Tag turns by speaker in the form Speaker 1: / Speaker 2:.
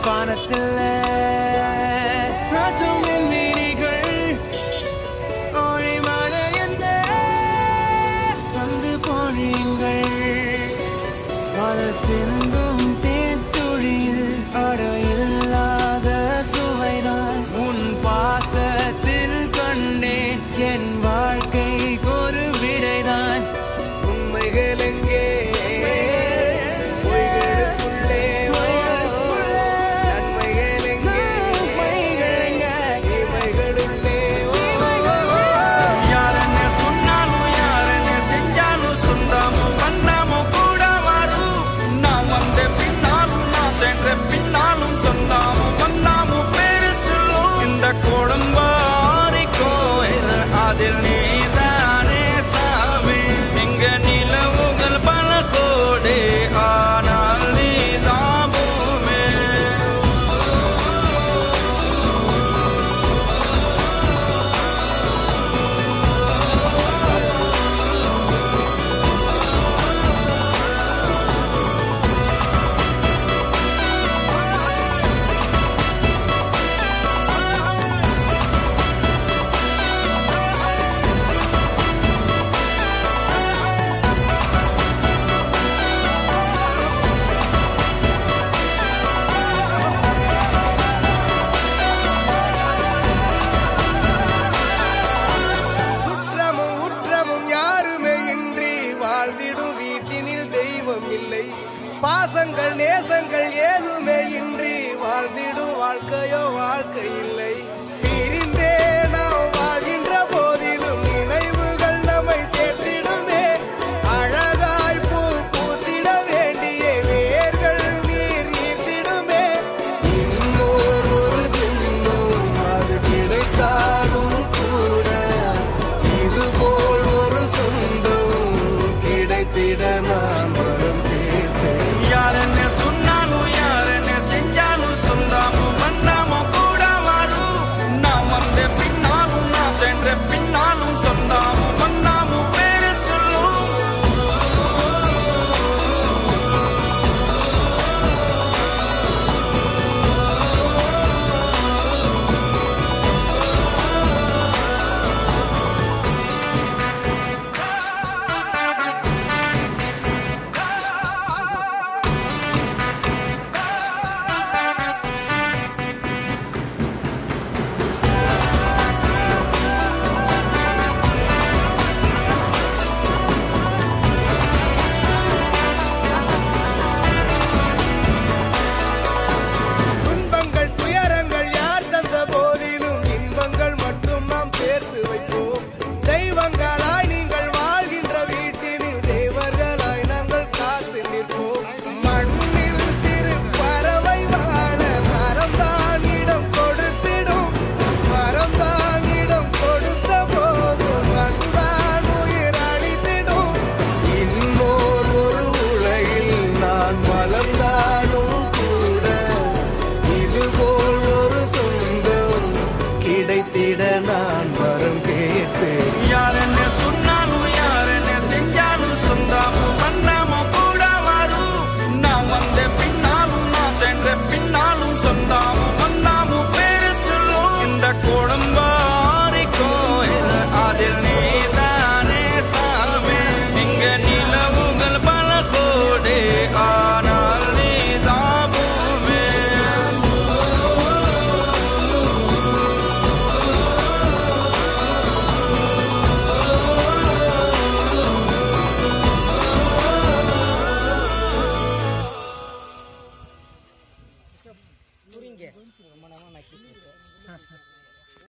Speaker 1: வானத்தில் ராஜம் மின்மினிகள் ஓழி மழை என்ன வந்து பொழியுங்கள் பல சிந்தும் தேத்துழியில் அடையில்லாத சுவைதான் உன் பாசத்தில் கண்டேன் என் வாழ்க்கைக்கு ஒரு விடைதான்
Speaker 2: உண்மைகள் எங்கே பொய்களுக்குள்ளே நன்மைகள் எங்கே இமைகளுள்ளே
Speaker 1: யாரன்னு சொன்னாலும் யாரன்னு செஞ்சாலும் சொந்தமும் வண்ணமும் கூட வரும் நான் வந்த பின்னாலும் நான் சென்ற பின்னாலும் சொந்தமும் வண்ணமும் பேரு சொல்லும் இந்த கொடும்பாரி கோயில் அதில் நீதானே சாமி இங்க நிலவுகள் பல கோடி ஆனால் நீதான் பூமி
Speaker 2: சுற்றமும் உற்றமும் யாருமே இன்றி வாழ்ந்திடும் வீட்டினில் தெய்வம் இல்லை பாசங்கள் நேசங்கள் ஏதுமே இன்றி வாழ்ந்திடும் வாழ்க்கையோ வாழ்க்கை இல்லை